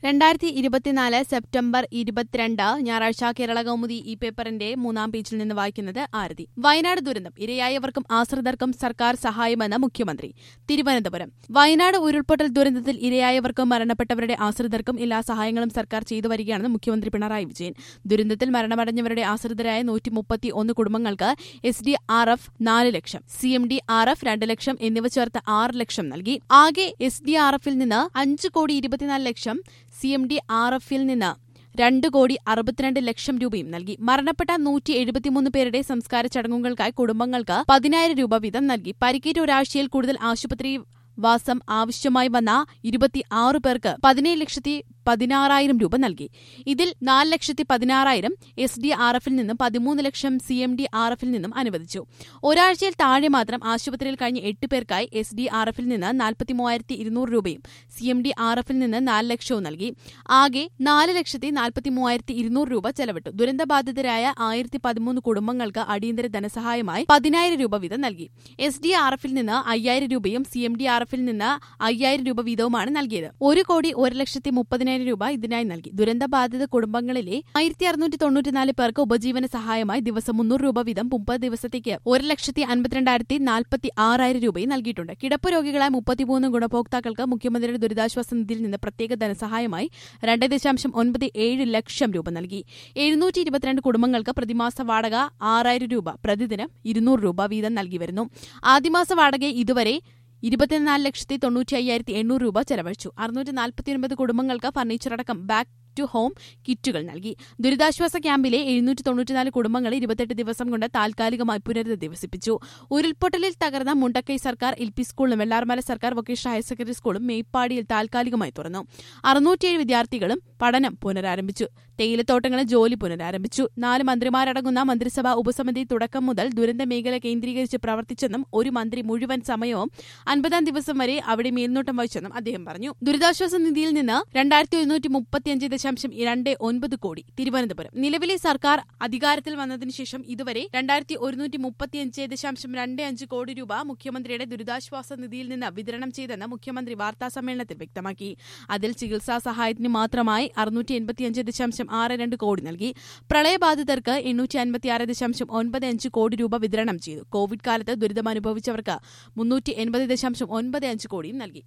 രണ്ടായിരത്തി ഇരുപത്തിനാല് സെപ്റ്റംബർ ഇരുപത്തിരണ്ട് ഞായറാഴ്ച കേരള കൗമുദി ഈ പേപ്പറിന്റെ മൂന്നാം പേജിൽ നിന്ന് വായിക്കുന്നത് ആരതി വയനാട് ദുരന്തം ഇരയായവർക്കും ആശ്രിതർക്കും സർക്കാർ സഹായമെന്ന് മുഖ്യമന്ത്രി തിരുവനന്തപുരം വയനാട് ഉരുൾപൊട്ടൽ ദുരന്തത്തിൽ ഇരയായവർക്കും മരണപ്പെട്ടവരുടെ ആശ്രിതർക്കും എല്ലാ സഹായങ്ങളും സർക്കാർ ചെയ്തു വരികയാണെന്ന് മുഖ്യമന്ത്രി പിണറായി വിജയൻ ദുരന്തത്തിൽ മരണമടഞ്ഞവരുടെ ആശ്രിതരായ നൂറ്റി മുപ്പത്തി ഒന്ന് കുടുംബങ്ങൾക്ക് എസ് ഡി ആർ എഫ് നാല് ലക്ഷം C M D R F രണ്ട് ലക്ഷം എന്നിവ ചേർത്ത് ആറ് ലക്ഷം നൽകി ആകെ എസ് ഡി ആർ എഫിൽ നിന്ന് അഞ്ച് കോടി ഇരുപത്തിനാല് ലക്ഷം സി എം ഡി ആർ എഫിൽ നിന്ന് രണ്ട് കോടി അറുപത്തിരണ്ട് ലക്ഷം രൂപയും നൽകി മരണപ്പെട്ട നൂറ്റി എഴുപത്തിമൂന്ന് പേരുടെ സംസ്കാര ചടങ്ങുകൾക്കായി കുടുംബങ്ങൾക്ക് പതിനായിരം രൂപ വീതം നൽകി പരിക്കേറ്റ ഒരാഴ്ചയിൽ കൂടുതൽ ആശുപത്രി വാസം ആവശ്യമായി വന്ന ഇരുപത്തി ആറ് പേർക്ക് പതിനേഴ് ലക്ഷത്തി പതിനാറായിരം രൂപ നൽകി ഇതിൽ നാല് ലക്ഷത്തി പതിനാറായിരം എസ് ഡി ആർ എഫിൽ നിന്നും പതിമൂന്ന് ലക്ഷം സി എം ഡി ആർ എഫിൽ നിന്നും അനുവദിച്ചു ഒരാഴ്ചയിൽ താഴെ മാത്രം ആശുപത്രിയിൽ കഴിഞ്ഞ എട്ട് പേർക്കായി എസ് ഡി ആർ എഫിൽ നിന്ന് നാൽപ്പത്തി മൂവായിരത്തി ഇരുന്നൂറ് രൂപയും സി എം ഡി ആർ എഫിൽ നിന്ന് നാല് ലക്ഷവും നൽകി ആകെ നാല് ലക്ഷത്തി നാൽപ്പത്തി മൂവായിരത്തി ഇരുന്നൂറ് രൂപ ചെലവിട്ടു ദുരന്തബാധിതരായ ആയിരത്തി പതിമൂന്ന് കുടുംബങ്ങൾക്ക് അടിയന്തര ധനസഹായമായി പതിനായിരം രൂപ വീതം നൽകി എസ് ഡി ആർ എഫിൽ നിന്ന് അയ്യായിരം രൂപയും സി എം ഡി ആർ എഫിൽ നിന്ന് അയ്യായിരം രൂപ വീതവുമാണ് നൽകിയത് ഒരു കോടി ഒരു ലക്ഷത്തി മുപ്പതിനായിരം രൂപ ഇതിനായി നൽകി ദുരന്തബാധിത കുടുംബങ്ങളിലെ ആയിരത്തി അറുന്നൂറ്റി തൊണ്ണൂറ്റിനാല് പേർക്ക് ഉപജീവന സഹായമായി ദിവസം മുന്നൂറ് രൂപ വീതം മുപ്പത് ദിവസത്തേക്ക് ഒരു ലക്ഷത്തി അൻപത്തിരണ്ടായിരത്തി നാൽപ്പത്തി ആറായിരം രൂപയും നൽകിയിട്ടുണ്ട് കിടപ്പ് രോഗികളായ മുപ്പത്തിമൂന്ന് ഗുണഭോക്താക്കൾക്ക് മുഖ്യമന്ത്രിയുടെ ദുരിതാശ്വാസ നിധിയിൽ നിന്ന് പ്രത്യേക ധനസഹായമായി രണ്ട് ദശാംശം ഒൻപത് ഏഴ് ലക്ഷം രൂപ നൽകി എഴുന്നൂറ്റി ഇരുപത്തിരണ്ട് കുടുംബങ്ങൾക്ക് പ്രതിമാസ വാടക ആറായിരം രൂപ പ്രതിദിനം ഇരുന്നൂറ് രൂപ വീതം നൽകി വരുന്നു ആദ്യമാസ വാടക ഇതുവരെ ഇരുപത്തിനാല് ലക്ഷത്തി തൊണ്ണൂറ്റി അയ്യായിരത്തി എണ്ണൂറ് രൂപ ചെലവഴിച്ചു അറുന്നൂറ്റി നാൽപ്പത്തിയൊൻപത് കുടുംബങ്ങൾക്ക് ഫർണിച്ചർ അടക്കം ബാക്ക് ടു ഹോം കിറ്റുകൾ നൽകി ദുരിതാശ്വാസ ക്യാമ്പിലെ എഴുന്നൂറ്റി തൊണ്ണൂറ്റിനാല് കുടുംബങ്ങളെ ഇരുപത്തെട്ട് ദിവസം കൊണ്ട് താൽക്കാലികമായി പുനരധിവസിപ്പിച്ചു ഉരുൾപൊട്ടലിൽ തകർന്ന മുണ്ടക്കൈ സർക്കാർ എൽ പി സ്കൂളും വെള്ളാർമല സർക്കാർ വൊക്കേഷണൽ ഹയർ സെക്കൻഡറി സ്കൂളും മേപ്പാടിയിൽ താൽക്കാലികമായി തുറന്നു അറുന്നൂറ്റിയേഴ് വിദ്യാർത്ഥികളും പഠനം പുനരാരംഭിച്ചു തേയിലത്തോട്ടങ്ങളിൽ ജോലി പുനരാരംഭിച്ചു നാല് മന്ത്രിമാരടങ്ങുന്ന മന്ത്രിസഭാ ഉപസമിതി തുടക്കം മുതൽ ദുരന്ത മേഖല കേന്ദ്രീകരിച്ച് പ്രവർത്തിച്ചെന്നും ഒരു മന്ത്രി മുഴുവൻ സമയവും അൻപതാം ദിവസം വരെ അവിടെ മേൽനോട്ടം വഹിച്ചെന്നും അദ്ദേഹം പറഞ്ഞു ദുരിതാശ്വാസ നിധിയിൽ നിന്ന് രണ്ടായിരത്തി ഒരുന്നൂറ്റി മുപ്പത്തിയഞ്ച് ദശാംശം രണ്ട് ഒൻപത് കോടി തിരുവനന്തപുരം നിലവിലെ സർക്കാർ അധികാരത്തിൽ വന്നതിനു ശേഷം ഇതുവരെ രണ്ടായിരത്തി ഒരുന്നൂറ്റി മുപ്പത്തിയഞ്ച് ദശാംശം രണ്ട് അഞ്ച് കോടി രൂപ മുഖ്യമന്ത്രിയുടെ ദുരിതാശ്വാസ നിധിയിൽ നിന്ന് വിതരണം ചെയ്തെന്ന് മുഖ്യമന്ത്രി വാർത്താസമ്മേളനത്തിൽ വ്യക്തമാക്കി അതിൽ ചികിത്സാ സഹായത്തിന് മാത്രമായി അറുന്നൂറ്റി എൺപത്തിയഞ്ച് ദശാംശം ആറ് രണ്ട് കോടി നൽകി പ്രളയബാധിതർക്ക് എണ്ണൂറ്റി അൻപത്തിയാറ് ദശാംശം ഒൻപത് അഞ്ച് കോടി രൂപ വിതരണം ചെയ്തു കോവിഡ് കാലത്ത് ദുരിതമനുഭവിച്ചവർക്ക് മുന്നൂറ്റി എൺപത് ദശാംശം ഒൻപത് അഞ്ച് കോടിയും നൽകി